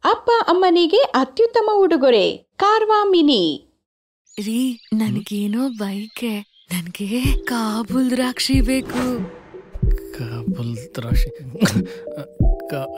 ಅಪ್ಪ ಅಮ್ಮನಿಗೆ ಅತ್ಯುತ್ತಮ ಉಡುಗೊರೆ ಕಾರ್ವಾ ಮಿನಿ ರೀ ನನ್ಗೇನೋ ಬೈಕೆ ನನ್ಗೆ ಕಾಬೂಲ್ ದ್ರಾಕ್ಷಿ ಬೇಕು ಕಾಬೂಲ್ ದ್ರಾಕ್ಷಿ ಕಾ-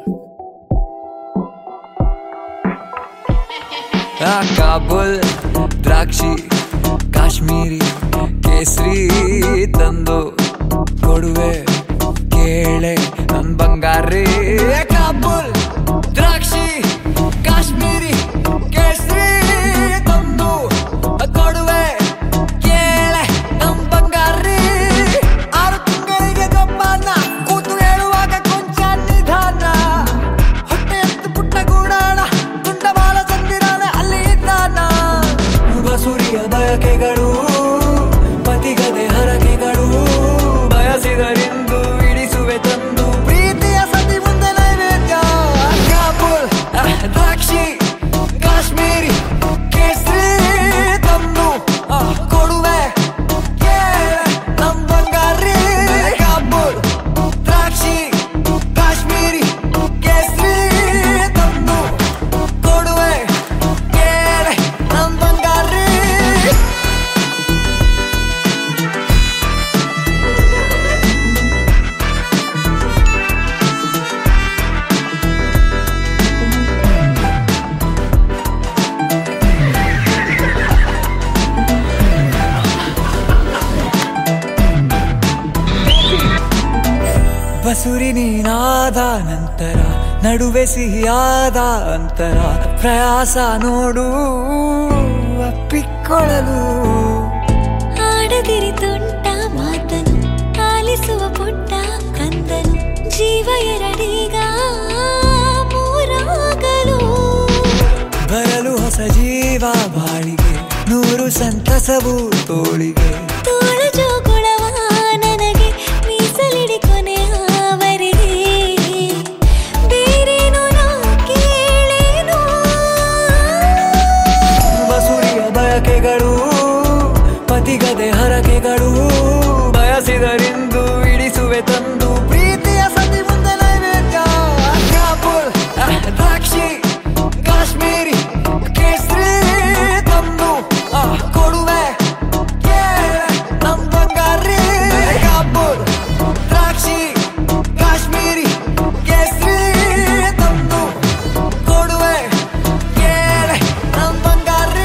ಆ ಕಾಬೂಲ್ ದ್ರಾಕ್ಷಿ ಕಾಶ್ಮೀರಿ ಕೇಸರಿ ತಂದು ಕೊಡುವೆ ಕೇಳೆ ನನ್ ಬಂಗಾರಿ ಕಾಬೂಲ್ ದ್ರಾಕ್ಷಿ ಕಾಶ್ಮೀರಿ ಕೇಸರಿ ತಂದು ಕೊಡುವೆ ಕೇಳೆ ನನ್ ಬಂಗಾರಿ ಆರು ತಿಂಗಳಿಗೆ ಜಪಾನ ಕೂತು ಹೇಳುವಾಗ ಕೊಂಚ ನಿಧಾನ ಹೊಟ್ಟೆ ಎತ್ತು ಪುಟ್ಟ ಗೂಡಾಣ ತುಂಡ ಬಾಲ ಚಂದಿರಾನ ಅಲ್ಲಿ ಇದ್ದಾನ ಬಸುರಿಯ ಬಯಕೆಗಳು ಪತಿಗದೆ ಹರಕೆಗಳು ಬಯಸಿದರೆಂದು ಇಡಿಸುವೆ ತಂದು ಪ್ರೀತಿಯ ಸತಿ ಮುಂದೆ ನೈವೇದ್ಯ ಕಾಬೂಲ್ ಅಹ್, ದ್ರಾಕ್ಷಿ ಕಾಶ್ಮೀರಿ ಕೇಸರಿ ತಂದು ಅಹ್, ಕೊಡುವೆ ಕೇಳೆ ನಮ್ ಬಂಗಾರಿ ಕಾಬೂಲ್ ದ್ರಾಕ್ಷಿ ಕಾಶ್ಮೀರಿ ಕೇಸರಿ ತಂದು ಕೊಡುವೆ ಕೇಳೆ ನಮ್ ಬಂಗಾರಿ ಬಸುರಿ ನೀನಾದ ನಂತರ ನಡುವೆ ಸಿಹಿಯಾದ ಅಂತರ ಪ್ರಯಾಸ ನೋಡು ಅಪ್ಪಿಕೊಳ್ಳಲು ಆಡದಿರಿ ತುಂಟ ಮಾತನು ಆಲಿಸುವ ಪುಟ್ಟ ಕಂದನು ಜೀವ ಎರಡೀಗ ಮೂರಾಗಲು ಬರಲು ಹೊಸ ಜೀವ ಬಾಳಿಗೆ ನೂರು ಸಂತಸವು ತೋಳಿಗೆ ತೋಳ ಜೋಗುಳವ ನನಗೆ ಮೀಸಲಿಡಿ ಕೊನೆಯವರೆಗೆ ಬೇರೇನು ನಾ ಕೇಳೇನು ಬಸುರಿಯ ಬಯಕೆಗಳು ಪತಿಗದೆ ಹರಕೆಗಳು ಬಯಸಿದರೆಂದು ಇಡಿಸುವೆ ತಂದು ಪ್ರೀತಿಯ ಸತಿ ಮುಂದೆ ನೈವೇದ್ಯ ಕಾಬೂಲ್ ಅಹ್, ದ್ರಾಕ್ಷಿ ಕಾಶ್ಮೀರಿ ಕೇಸರಿ ತಂದು ಅಹ್, ಕೊಡುವೆ ಕೇಳೆ ನಮ್ ಬಂಗಾರಿ ಕಾಬೂಲ್ ದ್ರಾಕ್ಷಿ ಕಾಶ್ಮೀರಿ ಕೇಸರಿ ತಂದು ಕೊಡುವೆ ಕೇಳೆ ನಮ್ ಬಂಗಾರಿ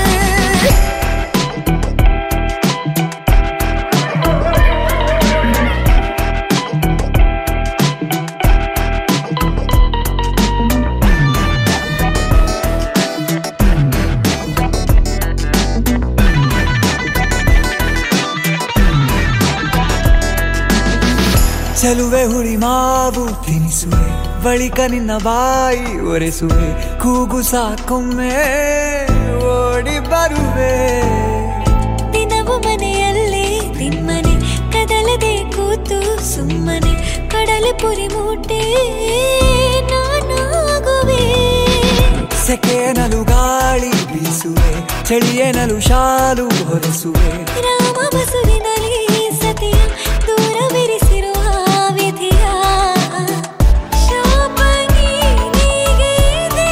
ಚೆಲುವೆ ಹುಳಿ ಮಾವು ತಿನಿಸುವೆ ಬಳಿಕ ನಿನ್ನ ಬಾಯಿ ಒರೆಸುವೆ ಕೂಗು ಸಾಕೊಮ್ಮೆ ಓಡಿ ಬರುವೆ ದಿನವು ಮನೆಯಲ್ಲೇ ನಿಮ್ಮನೆ ಕದಲದೆ ಕೂತು ಸುಮ್ಮನೆ ಕಡಲೆ ಪುರಿ ಮೂಟೆ ನಾನಾಗುವೆ ಸೆಕೆನಲು ಗಾಳಿ ಬೀಸುವೆ ಚಳಿಯೇನಲು ಶಾಲು ಹೊರಸುವೆ ರಾಮ ಬಸುವಿನಲ್ಲಿ ಸತಿಯ ದೂರವಿರಿಸಿರುವ ವಿಧಿಯ ಶಾಪ ನೀನಿಗೆ ಇದೆ.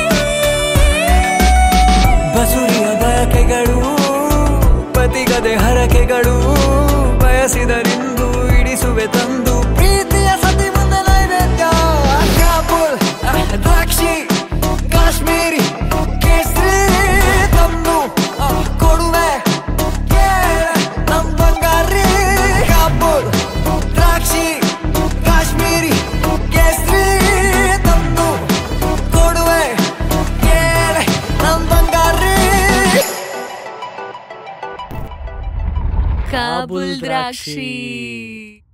ಬಸುರಿಯ ಬಯಕೆಗಳು ಪತಿಗದೆ ಹರಕೆಗಳು ಬಯಸಿದರೆಂದು ಇಡಿಸುವೆ ತಂದು ಪ್ರೀತಿಯ ಸತಿ ಮುಂದೆ ನೈವೇದ್ಯ ಕಾಬೂಲ್ ಅಹ್, ದ್ರಾಕ್ಷಿ ಕಾಶ್ಮೀರಿ ಕೇಸರಿ ತಂದು ಅಹ್, ಕೊಡುವೆ ಕೇಳೆ ನಮ್ ಬಂಗಾರಿ ಕಾಬೂಲ್ ದ್ರಾಕ್ಷಿ ಕಾಶ್ಮೀರಿ ಕೇಸರಿ ತಂದು ಕೊಡುವೆ ಕೇಳೆ ನಮ್ ಬಂಗಾರಿ ಕಾಬೂಲ್ ದ್ರಾಕ್ಷಿ